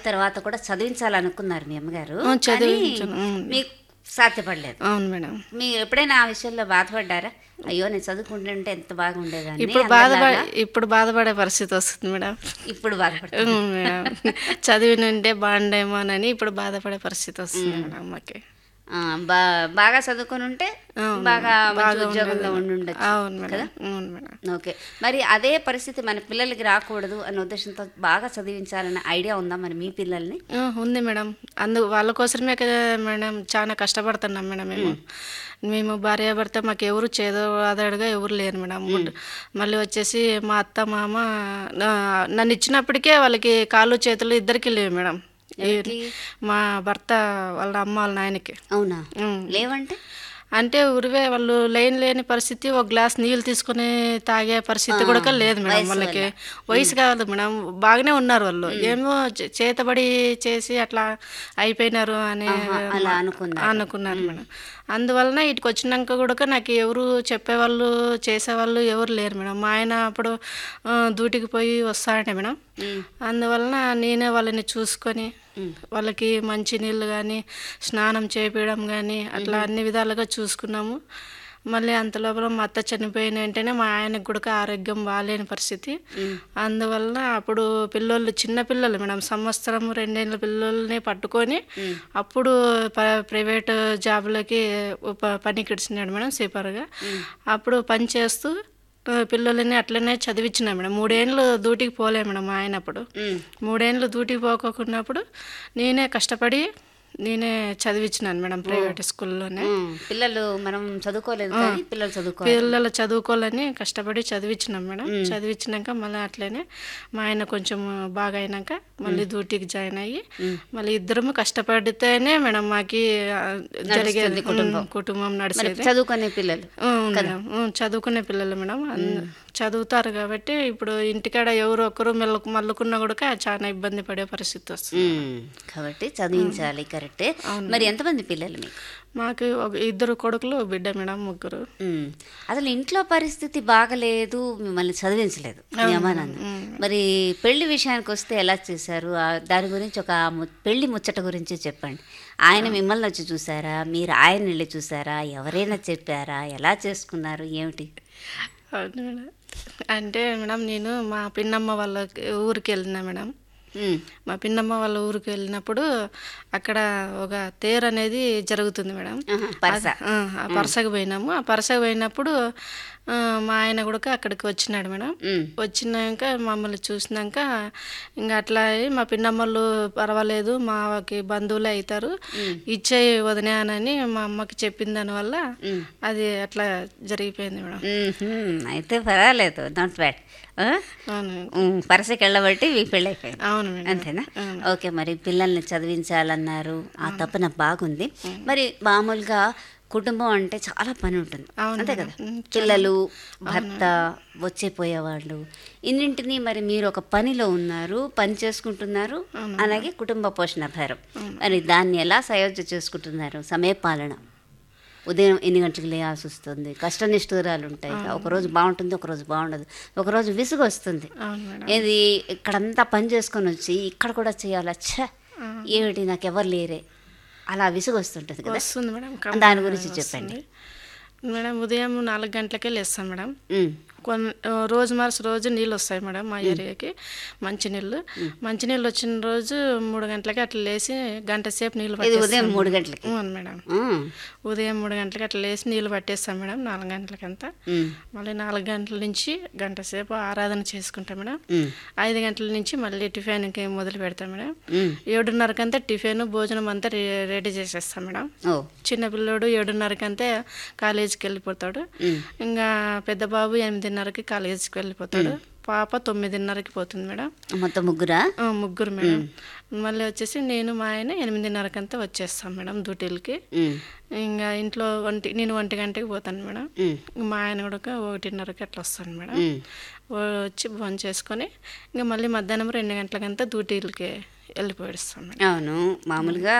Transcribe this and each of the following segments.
తర్వాత కూడా చదివించాలనుకున్నారు మీ అమ్మగారు ఆ, కానీ చదివించాను. ఉమ్. మీకు సాధ్యపడలేదు అవును మేడం మీరు ఎప్పుడైనా ఆ విషయంలో బాధపడ్డారా అయ్యో నేను చదువుకుంటుంటే ఎంత బాగుండేదాన్ని ఇప్పుడు అందరిలాగా. బాధపడే ఇప్పుడు బాధపడే పరిస్థితి వస్తుంది మేడం ఇప్పుడు బాధపడుతుంది ఉమ్, మేడం చదివినుంటే బాగుండేమోనని ఇప్పుడు బాధపడే పరిస్థితి వస్తుంది మేడం మాకి ఆ, బా బాగా చదువుకొని ఉంటే అవును, బాగా మంచి బాగా ఉద్యోగంలో ఉండేది. ఉండి ఉండొచ్చు అవును కదా మేడం అవును మేడం ఓకే మరి అదే పరిస్థితి మన పిల్లలకి రాకూడదు అనే ఉద్దేశంతో బాగా చదివించాలన్న ఐడియా ఉందా మరి మీ పిల్లల్ని ఆ, ఉంది మేడం అందు వాళ్ళ కోసమే కదా మేడం చాలా కష్టపడుతున్నాం మేడం మేము మేము భార్యాభర్త మాకు ఎవరు చేదో ఆదాడుగా ఎవరు లేరు మేడం గుడ్- మళ్ళీ వచ్చేసి మా అత్త మామ నా- నన్ను ఇచ్చినప్పటికే వాళ్ళకి కాళ్ళు చేతులు ఇద్దరికి లేవు మేడం ఈ- మా భర్త వాళ్ళ అమ్మ వాళ్ళ నాయనకి అవునా ఉమ్. లేవంటే అంటే ఉరివే వాళ్ళు లేని లేని పరిస్థితి ఒక గ్లాస్ నీళ్ళు తీసుకుని తాగే పరిస్థితి కూడా లేదు మేడం వాళ్ళకి వయసు కాదు మేడం బాగానే ఉన్నారు వాళ్ళు ఏమో చే- చేతబడి చేసి అట్లా అయిపోయినారు అని అలా అనుకున్నా అనుకున్నారు మేడం అందువలన ఇటుకు వచ్చినాక కూడా నాకు ఎవరు చెప్పేవాళ్ళు చేసేవాళ్ళు ఎవరు లేరు మేడం మా ఆయన అప్పుడు ఆ, డ్యూటీకి పోయి వస్తాడే మేడం అందువలన నేనే వాళ్ళని చూసుకొని వాళ్ళకి మంచి నీళ్ళు కానీ స్నానం చేపించడం కానీ అట్లా అన్ని విధాలుగా చూసుకున్నాము మళ్ళీ అంత లోపల మా అత్త చనిపోయిన వెంటనే మా ఆయనకు కూడా ఆరోగ్యం బాగాలేని పరిస్థితి అందువలన అప్పుడు పిల్లోళ్ళు చిన్న పిల్లలు మేడం సంవత్సరం రెండేళ్ళ పిల్లల్ని పట్టుకొని అప్పుడు ప- ప్రైవేట్ జాబ్లకి ప- పనికి ఇడిచినాడు మేడం సీపర్గా అప్పుడు పని చేస్తూ ఆ, పిల్లలని అట్లనే చదివించిన మేడం మూడేళ్ళు డ్యూటీకి పోలే మేడం మా ఆయన అప్పుడు ఉమ్. మూడేళ్ళు డ్యూటీకి పోకోకున్నప్పుడు నేనే కష్టపడి నేనే చదివించినాను మేడం ప్రైవేట్ స్కూల్లోనే ఉమ్. పిల్లలు మనం చదువుకోలేదు కానీ పిల్లలు చదువుకోవాలి పిల్లలు చదువుకోవాలని కష్టపడి చదివించినాం మేడం చదివించినాక మళ్ళీ అట్లనే మా ఆయన కొంచెం బాగా అయినాక మళ్ళీ డ్యూటీకి జాయిన్ అయ్యి మళ్ళీ ఇద్దరము కష్టపడితేనే మేడం మాకి ఆ, జరిగేది కుటుంబం కుటుంబం నడిచేది చదువుకునే పిల్లలు అవును మేడం అవును, చదువుకునే పిల్లలు మేడం అన్- చదువుతారు కాబట్టి ఇప్పుడు ఇంటికాడ ఎవరు ఒకరు మెల్లు మల్లుకున్నా కూడా చాలా ఇబ్బంది పడే పరిస్థితి వస్తుంది ఉమ్. కాబట్టి చదివించాలి కరెక్టే మరి ఎంతమంది పిల్లలు మీకు మాకు ఒక ఇద్దరు కొడుకులు ఒక బిడ్డ మేడం ముగ్గురు ఉమ్. అసలు ఇంట్లో పరిస్థితి బాగలేదు మిమ్మల్ని చదివించలేదు మీ అమ్మా నాన్న మరి పెళ్లి విషయానికి వస్తే ఎలా చేశారు ఆ దాని గురించి ఒక ము- పెళ్లి ముచ్చట గురించి చెప్పండి ఆయన మిమ్మల్ని వచ్చి చూసారా మీరు ఆయన వెళ్ళి చూసారా ఎవరైనా చెప్పారా ఎలా చేసుకున్నారు ఏమిటి అవును మేడం అంటే మేడం నేను మా పిన్నమ్మ వాళ్ళ ఊరికి వెళ్ళినా మేడం ఉమ్. మా పిన్నమ్మ వాళ్ళ ఊరికి వెళ్ళినప్పుడు అక్కడ ఒక తేరు అనేది జరుగుతుంది మేడం ఆహా, పరస ఆ, ఆ పరసకు పోయినాము ఆ పరసకు పోయినప్పుడు ఆ, మా ఆయన కూడా అక్కడికి వచ్చినాడు మేడం ఉమ్. వచ్చినాక మమ్మల్ని చూసినాక ఇంకా అట్లా అయ్యి మా పిన్నమ్మలు పర్వాలేదు మాకి బంధువులే అవుతారు ఇచ్చే వదినానని మా అమ్మకి చెప్పిన దానివల్ల అది అట్లా జరిగిపోయింది మేడం ఉమ్హుం. అయితే పర్వాలేదు నాట్ బ్యాడ్ అవును పరసకి వెళ్ళబట్టి మీకు పెళ్ళి అయిపోయింది అవును మేడం అంతేనా ఓకే మరి పిల్లల్ని చదివించాలన్నారు ఆ తపన బాగుంది మరి మామూలుగా కుటుంబం అంటే చాలా పని ఉంటుంది అవును అంతే కదా పిల్లలు భర్త వచ్చే పోయేవాళ్ళు ఇన్నింటినీ మరి మీరు ఒక పనిలో ఉన్నారు పని చేసుకుంటున్నారు అలాగే కుటుంబ పోషణ భారం మరి దాన్ని ఎలా సయోధ్య చేసుకుంటున్నారు సమయపాలన ఉదయం ఎన్ని గంటలకు లేయాల్సి వస్తుంది కష్ట నిష్ఠూరాలు ఉంటాయి ఒకరోజు బాగుంటుంది ఒకరోజు బాగుండదు ఒకరోజు విసుగు వస్తుంది అవును మేడం ఏది ఇక్కడంతా పని చేసుకొని వచ్చి ఇక్కడ కూడా చేయాలా ఛ ఏమిటి నాకు ఎవరు లేరే అలా విసుగు వస్తుంటుంది కదా వస్తుంది మేడం దాని గురించి చెప్పండి మేడం ఉదయం నాలుగు గంటలకే లేస్తాం మేడం ఉమ్, కొన్ని ఆ, రోజు మార్చి రోజు నీళ్ళు వస్తాయి మేడం మా ఏరియాకి మంచినీళ్ళు మంచినీళ్ళు వచ్చిన రోజు మూడు గంటలకి అట్లా లేచి గంట సేపు నీళ్ళు ఇది పట్టేస్తాం ఉదయం మూడు గంటలకి అవును మేడం ఉమ్, ఉదయం మూడు గంటలకి అట్లా లేచి నీళ్ళు పట్టేస్తాం మేడం నాలుగు గంటలకంతా ఉమ్, మళ్ళీ నాలుగు గంటల నుంచి గంట సేపు ఆరాధన చేసుకుంటాం మేడం ఉమ్, ఐదు గంటల నుంచి మళ్ళీ టిఫిన్కి మొదలు పెడతాం మేడం ఉమ్. ఏడున్నరకంతా టిఫిన్ భోజనం అంతా రె- రెడీ చేసేస్తాం మేడం ఓ చిన్న పిల్లోడు ఏడున్నరకంతే కాలేజీకి వెళ్ళిపోతాడు ఉమ్, ఇంకా పెద్ద బాబు ఎనిమిదిన్నరకి కాలేజీకి వెళ్ళిపోతాడు పాప తొమ్మిదిన్నరకి పోతుంది మేడం మొత్తం ముగ్గురా ఆ, ముగ్గురు మేడం మళ్ళీ వచ్చేసి నేను మా ఆయన ఎనిమిదిన్నరకంతా వచ్చేస్తాం మేడం డ్యూటీలకి ఉమ్, ఇంకా ఇంట్లో ఒంటి నేను ఒంటి గంటకి పోతాను మేడం ఉమ్, మా ఆయన కూడా ఒకటిన్నరకి అట్లా వస్తాను మేడం ఉమ్. వచ్చి భోజనం చేసుకొని ఇంకా మళ్ళీ మధ్యాహ్నం రెండు గంటలకంతా డ్యూటీలకి వెళ్ళిపోయిస్తాం మేడం అవును మామూలుగా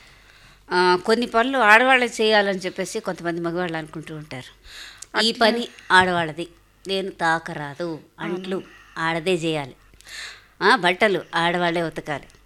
ఆ, కొన్ని పనులు ఆడవాళ్ళే చేయాలని చెప్పేసి కొంతమంది మగవాళ్ళు అనుకుంటూ ఉంటారు ఈ పని ఆడవాళ్ళది నేను తాకరాదు అంట్లు ఆడదే చేయాలి ఆ, బట్టలు ఆడవాళ్ళే ఉతకాలి